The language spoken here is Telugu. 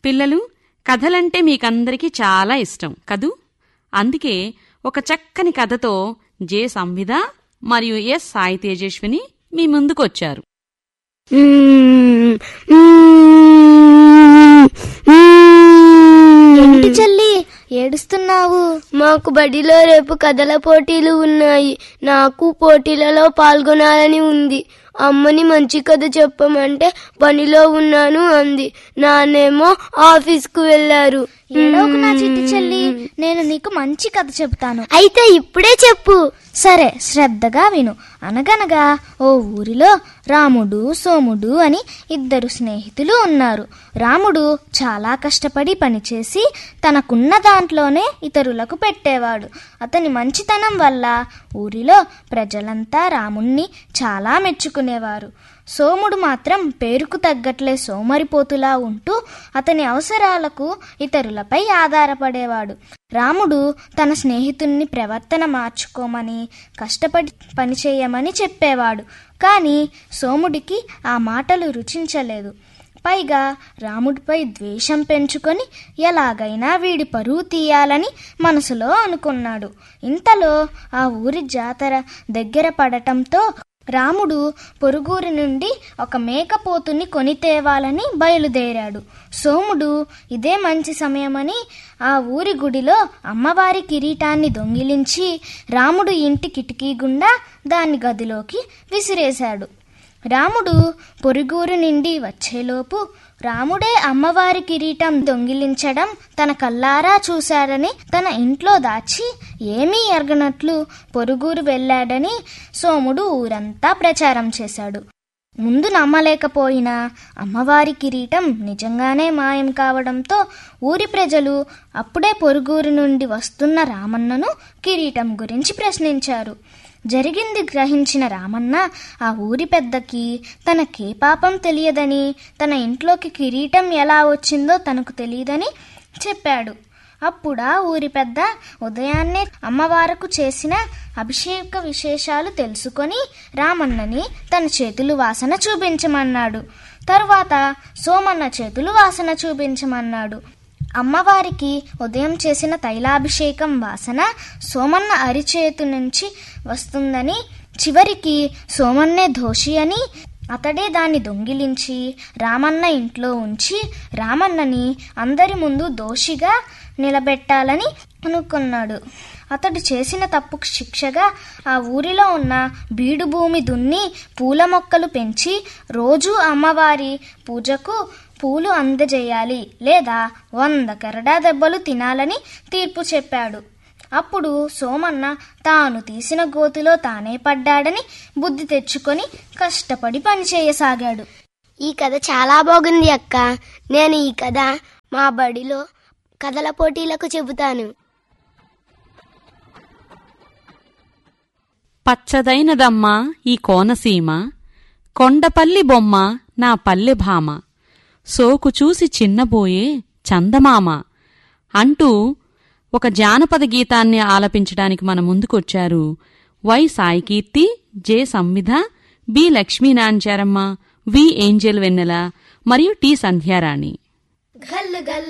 పిల్లలు కథలంటే మీకందరికీ చాలా ఇష్టం కదూ అందుకే ఒక చక్కని కథతో జే సంవిధ మరియు ఎస్ సాయి తేజస్విని మీ ముందుకొచ్చారు ఏంటి చెల్లి ఏడుస్తున్నావు మాకు బడిలో రేపు కథల పోటీలు ఉన్నాయి నాకు పోటీలలో పాల్గొనాలని ఉంది అమ్మని మంచి కథ చెప్పమంటే పనిలో ఉన్నాను అంది నాన్నేమో ఆఫీస్కు వెళ్లారు ఏడవకు నా చిట్టి చెల్లి నేను నీకు మంచి కథ చెబుతాను అయితే ఇప్పుడే చెప్పు సరే శ్రద్ధగా విను అనగనగా ఓ ఊరిలో రాముడు సోముడు అని ఇద్దరు స్నేహితులు ఉన్నారు రాముడు చాలా కష్టపడి పనిచేసి తనకున్న దాంట్లోనే ఇతరులకు పెట్టేవాడు అతని మంచితనం వల్ల ఊరిలో ప్రజలంతా రాముణ్ణి చాలా మెచ్చుకునేవారు సోముడు మాత్రం పేరుకు తగ్గట్లే సోమరిపోతులా ఉంటూ అతని అవసరాలకు ఇతరులపై ఆధారపడేవాడు రాముడు తన స్నేహితుణ్ణి ప్రవర్తన మార్చుకోమని కష్టపడి పనిచేయమని చెప్పేవాడు కానీ సోముడికి ఆ మాటలు రుచించలేదు పైగా రాముడిపై ద్వేషం పెంచుకొని ఎలాగైనా వీడి పరువు తీయాలని మనసులో అనుకున్నాడు ఇంతలో ఆ ఊరి జాతర దగ్గర పడటంతో రాముడు పొరుగురి నుండి ఒక మేకపోతుని కొని తేవాలని బయలుదేరాడు సోముడు ఇదే మంచి సమయమని ఆ ఊరి గుడిలో అమ్మవారి కిరీటాన్ని దొంగిలించి రాముడు ఇంటి కిటికీ గుండా దాన్ని గదిలోకి విసిరేశాడు రాముడు పొరుగురు నుండి వచ్చేలోపు రాముడే అమ్మవారి కిరీటం దొంగిలించడం తన కల్లారా చూశాడని తన ఇంట్లో దాచి ఏమీ ఎరగనట్లు పొరుగురు వెళ్ళాడని సోముడు ఊరంతా ప్రచారం చేశాడు ముందు నమ్మలేకపోయినా అమ్మవారి కిరీటం నిజంగానే మాయం కావడంతో ఊరి ప్రజలు అప్పుడే పొరుగురు నుండి వస్తున్న రామన్నను కిరీటం గురించి ప్రశ్నించారు జరిగింది గ్రహించిన రామన్న ఆ ఊరి పెద్దకి తనకే పాపం తెలియదని తన ఇంట్లోకి కిరీటం ఎలా వచ్చిందో తనకు తెలియదని చెప్పాడు అప్పుడా ఊరి పెద్ద ఉదయాన్నే అమ్మవారకు చేసిన అభిషేక విశేషాలు తెలుసుకొని రామన్నని తన చేతులు వాసన చూపించమన్నాడు తరువాత సోమన్న చేతులు వాసన చూపించమన్నాడు అమ్మవారికి ఉదయం చేసిన తైలాభిషేకం వాసన సోమన్న అరిచేతు నుంచి వస్తుందని చివరికి సోమన్నే దోషి అని అతడే దాన్ని దొంగిలించి రామన్న ఇంట్లో ఉంచి రామన్నని అందరి ముందు దోషిగా నిలబెట్టాలని అనుకున్నాడు అతడు చేసిన తప్పుకు శిక్షగా ఆ ఊరిలో ఉన్న బీడు భూమి దున్ని పూల మొక్కలు పెంచి రోజు అమ్మవారి పూజకు పూలు అందజేయాలి లేదా వంద కరడా దెబ్బలు తినాలని తీర్పు చెప్పాడు అప్పుడు సోమన్న తాను తీసిన గోతిలో తానే పడ్డాడని బుద్ధి తెచ్చుకొని కష్టపడి పనిచేయసాగాడు ఈ కథ చాలా బాగుంది అక్క నేను ఈ కథ మా బడిలో కథల పోటీలకు చెబుతాను పచ్చదైనదమ్మా ఈ కోనసీమ కొండపల్లి బొమ్మ నా పల్లె భామ సోకు చూసి చిన్నబోయే చందమామ అంటూ ఒక జానపద గీతాన్ని ఆలపించడానికి మన ముందుకొచ్చారు Y Saikeerthi J Samvidha B Lakshminancharamma V Angel Vennela మరియు టి సంధ్యారాణి